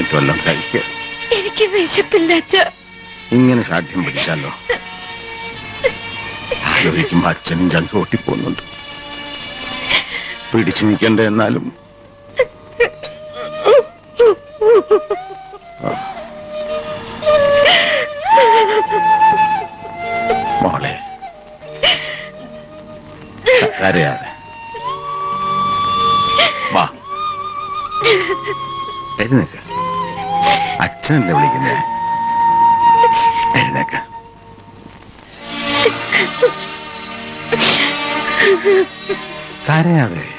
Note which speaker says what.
Speaker 1: എഴുന്നേറ്റ് വല്ലതും കഴിക്കുക
Speaker 2: എനിക്ക് വിശപ്പില്ല അച്ഛ
Speaker 1: ഇങ്ങനെ സാധ്യം പിടിച്ചാലോ ആലോചിക്കുമ്പോ അച്ഛനും ചങ്ക് പൊട്ടിപ്പോകുന്നുണ്ട് പിടിച്ചു നിൽക്കണ്ട എന്നാലും മോളെ കരയാതെ വാ എഴുന്നേക്ക അച്ഛനല്ലേ വിളിക്കുന്നേ എഴുന്നേക്ക കരയാതെ